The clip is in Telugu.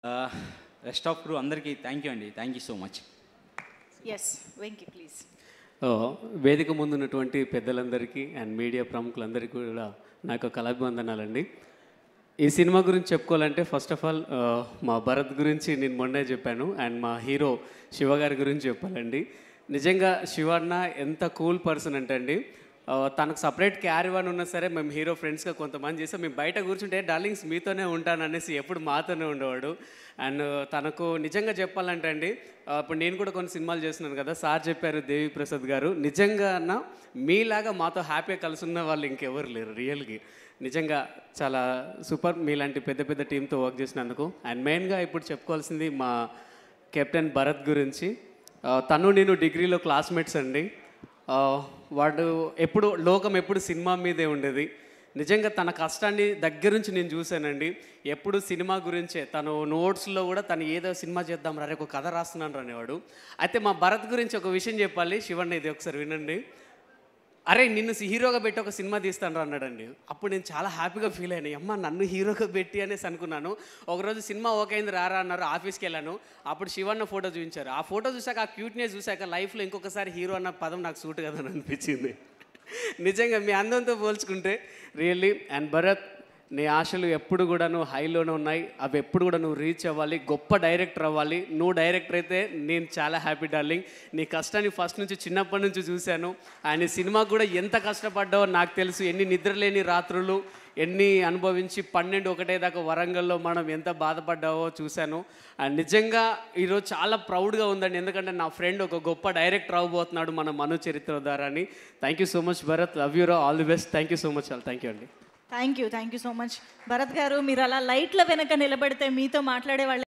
రెస్ట్ ఆఫ్ క్రూ అందరికీ థ్యాంక్ యూ అండి thank you so much yes Venky please ఓ, వేదిక ముందు ఉన్నటువంటి పెద్దలందరికీ అండ్ మీడియా ప్రముఖులందరికీ కూడా నాకు కళాభివందనాలండి ఈ సినిమా గురించి చెప్పుకోవాలంటే ఫస్ట్ ఆఫ్ ఆల్ మా భరత్ గురించి నేను మొన్నే చెప్పాను అండ్ మా హీరో శివ గారి గురించి చెప్పాలండి నిజంగా శివ అన్న ఎంత కూల్ పర్సన్ అంటే అండి ఆ, తనకు సపరేట్ క్యారీ వన్ ఉన్నా సరే మేము హీరో ఫ్రెండ్స్గా కొంతమంది చేస్తాం మేము బయట కూర్చుంటే డార్లింగ్స్ మీతోనే ఉంటాను అనేసి ఎప్పుడు మాతోనే ఉండేవాడు అండ్ తనకు నిజంగా చెప్పాలంటే అండి ఆ, ఇప్పుడు నేను కూడా కొన్ని సినిమాలు చేస్తున్నాను కదా సార్ చెప్పారు దేవి ప్రసాద్ గారు నిజంగా అన్న మీలాగా మాతో హ్యాపీగా కలిసి ఉన్న వాళ్ళు ఇంకెవరు లేరు రియల్గా నిజంగా చాలా సూపర్ మీలాంటి పెద్ద పెద్ద టీంతో వర్క్ చేసినందుకు అండ్ మెయిన్గా ఇప్పుడు చెప్పుకోవాల్సింది మా కెప్టెన్ భరత్ గురించి ఆ, తను నేను డిగ్రీలో క్లాస్మేట్స్ అండి ఆ, వాడు ఎప్పుడు లోకం ఎప్పుడు సినిమా మీదే ఉండేది నిజంగా తన కష్టాన్ని దగ్గర నుంచి నేను చూశానండి ఎప్పుడు సినిమా గురించే తను నోట్స్లో కూడా తను ఏదో సినిమా చేద్దాం రా ఒక కథ రాస్తున్నాను అనేవాడు అయితే మా భరత్ గురించి ఒక విషయం చెప్పాలి శివన్న ఇది ఒకసారి వినండి అరే నిన్ను హీరోగా పెట్టి ఒక సినిమా తీస్తాను అన్నాడండి అప్పుడు నేను చాలా హ్యాపీగా ఫీల్ అయ్యాను అమ్మ నన్ను హీరోగా పెట్టి అనేసి అనుకున్నాను ఒకరోజు సినిమా ఓకే అయింది రారా అన్నారు ఆఫీస్కి వెళ్ళాను అప్పుడు శివన్న ఫోటో చూపించారు ఆ ఫోటో చూసాక ఆ క్యూట్నెస్ చూసాక లైఫ్లో ఇంకొకసారి హీరో అన్న పదం నాకు సూట్ కదా అని అనిపించింది నిజంగా మీ అందంతో పోల్చుకుంటే రియల్లీ అండ్ భరత్ నీ ఆశలు ఎప్పుడు కూడా నువ్వు హైలోనే ఉన్నాయి అవి ఎప్పుడు కూడా నువ్వు రీచ్ అవ్వాలి గొప్ప డైరెక్టర్ అవ్వాలి నువ్వు డైరెక్టర్ అయితే నేను చాలా హ్యాపీ డార్లింగ్ నీ కష్టాన్ని ఫస్ట్ నుంచి చిన్నప్పటి నుంచి చూశాను ఆయన సినిమా కూడా ఎంత కష్టపడ్డావో నాకు తెలుసు ఎన్ని నిద్రలేని రాత్రులు ఎన్ని అనుభవించి పన్నెండు ఒకటే దాకా వరంగల్లో మనం ఎంత బాధపడ్డావో చూశాను అండ్ నిజంగా ఈరోజు చాలా ప్రౌడ్గా ఉందండి ఎందుకంటే నా ఫ్రెండ్ ఒక గొప్ప డైరెక్టర్ అవ్వబోతున్నాడు మన మను చరిత్ర ద్వారా అని thank you so much Bharat love you all the best thank you so much thank you అండి thank you thank you so much Bharat గారు మీరు అలా లైట్ల వెనక నిలబడితే మీతో మాట్లాడే వాళ్ళ